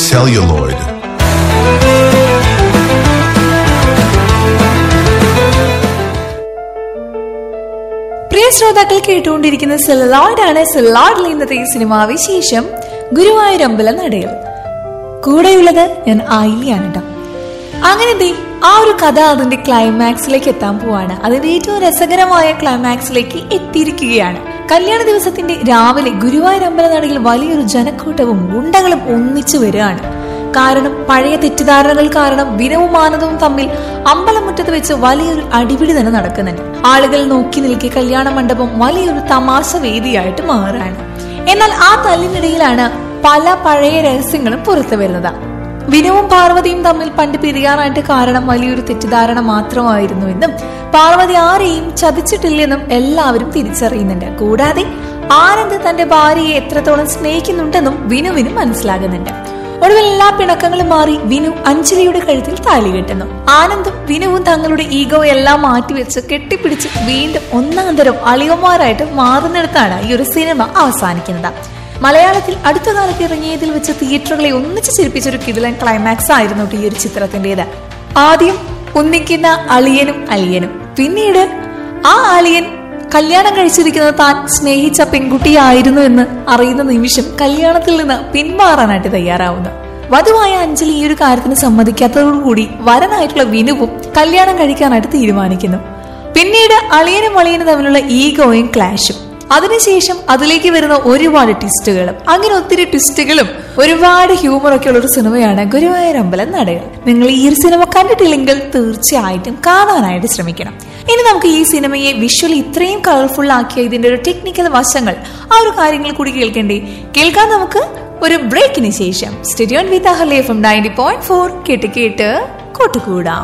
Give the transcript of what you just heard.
celluloid. പ്രിയ ശ്രോതാക്കൾ കേട്ടുകൊണ്ടിരിക്കുന്ന celluloid ആണ് സെല്ലോയിഡിൽ ഇന്നത്തെ ഈ സിനിമാ വിശേഷം ഗുരുവായൂരമ്പല നടയിൽ കൂടെയുള്ളത് ഞാൻ ആയിലിയാണ് കേട്ടോ അങ്ങനെ ദേ ആ ഒരു കഥ അതിന്റെ ക്ലൈമാക്സിലേക്ക് എത്താൻ പോവാണ് അതിന്റെ ഏറ്റവും രസകരമായ ക്ലൈമാക്സിലേക്ക് എത്തിയിരിക്കുകയാണ് കല്യാണ ദിവസത്തിന്റെ രാവിലെ ഗുരുവായൂർ അമ്പലനടയിൽ വലിയൊരു ജനക്കൂട്ടവും ഗുണ്ടകളും ഒന്നിച്ചു വരികയാണ് കാരണം പഴയ തെറ്റിദ്ധാരണകൾ കാരണം വിനവും ആനന്ദവും തമ്മിൽ അമ്പലമുറ്റത്ത് വെച്ച് വലിയൊരു അടിപിടി തന്നെ നടക്കുന്നുണ്ട് ആളുകൾ നോക്കി നിൽക്കെ കല്യാണ മണ്ഡപം വലിയൊരു തമാശ വേദിയായിട്ട് മാറുകയാണ് എന്നാൽ ആ തല്ലിനിടയിലാണ് പല പഴയ രഹസ്യങ്ങളും പുറത്തു വരുന്നത് വിനുവും പാർവതിയും തമ്മിൽ പണ്ട് പിരിയാനായിട്ട് കാരണം വലിയൊരു തെറ്റിദ്ധാരണ മാത്രമായിരുന്നു എന്നും പാർവതി ആരെയും ചതിച്ചിട്ടില്ലെന്നും എല്ലാവരും തിരിച്ചറിയുന്നുണ്ട് കൂടാതെ ആനന്ദ് തന്റെ ഭാര്യയെ എത്രത്തോളം സ്നേഹിക്കുന്നുണ്ടെന്നും വിനുവിനും മനസ്സിലാകുന്നുണ്ട് ഒടുവിൽ എല്ലാ പിണക്കങ്ങളും മാറി വിനു അഞ്ജലിയുടെ കഴുത്തിൽ താലി കെട്ടുന്നു ആനന്ദും വിനുവും തങ്ങളുടെ ഈഗോ എല്ലാം മാറ്റിവെച്ച് കെട്ടിപ്പിടിച്ച് വീണ്ടും ഒന്നാം തരം അളിയന്മാരായിട്ട് മാറുന്നിടത്താണ് ഈ ഒരു സിനിമ അവസാനിക്കുന്നത് മലയാളത്തിൽ അടുത്ത കാലത്ത് ഇറങ്ങിയതിൽ വെച്ച് തിയേറ്ററുകളെ ഒന്നിച്ച് ചിരിപ്പിച്ച ഒരു കിടിലൻ ക്ലൈമാക്സ് ആയിരുന്നു ഈ ഒരു ചിത്രത്തിന്റേത് ആദ്യം ഒന്നിക്കുന്ന അളിയനും അലിയനും പിന്നീട് ആ അലിയൻ കല്യാണം കഴിച്ചിരിക്കുന്നത് താൻ സ്നേഹിച്ച പെൺകുട്ടിയായിരുന്നു എന്ന് അറിയുന്ന നിമിഷം കല്യാണത്തിൽ നിന്ന് പിന്മാറാനായിട്ട് തയ്യാറാവുന്നു വധുവായ അഞ്ജലി ഈ ഒരു കാര്യത്തിന് സമ്മതിക്കാത്തതോടുകൂടി വരനായിട്ടുള്ള വിനുവും കല്യാണം കഴിക്കാനായിട്ട് തീരുമാനിക്കുന്നു പിന്നീട് അളിയനും അളിയനും തമ്മിലുള്ള ഈഗോയും ക്ലാഷും അതിനുശേഷം അതിലേക്ക് വരുന്ന ഒരുപാട് ട്വിസ്റ്റുകളും അങ്ങനെ ഒത്തിരി ട്വിസ്റ്റുകളും ഒരുപാട് ഹ്യൂമർ ഒക്കെ ഉള്ള ഒരു സിനിമയാണ് ഗുരുവായൂർ അമ്പലം നടകൾ നിങ്ങൾ ഈ ഒരു സിനിമ കണ്ടിട്ടില്ലെങ്കിൽ തീർച്ചയായിട്ടും കാണാനായിട്ട് ശ്രമിക്കണം ഇനി നമുക്ക് ഈ സിനിമയെ വിഷ്വലി ഇത്രയും കളർഫുൾ ആക്കിയ ഇതിന്റെ ഒരു ടെക്നിക്കൽ വശങ്ങൾ ആ ഒരു കാര്യങ്ങൾ കൂടി കേൾക്കണ്ടേ കേൾക്കാൻ നമുക്ക് ഒരു ബ്രേക്കിന് ശേഷം സ്റ്റെഡിയോൺ വിത്ത് അഹലേ ഫ്രം നയൻറ്റി പോയിന്റ് ഫോർ കേട്ട് കേട്ട് കൂട്ടുകൂടാം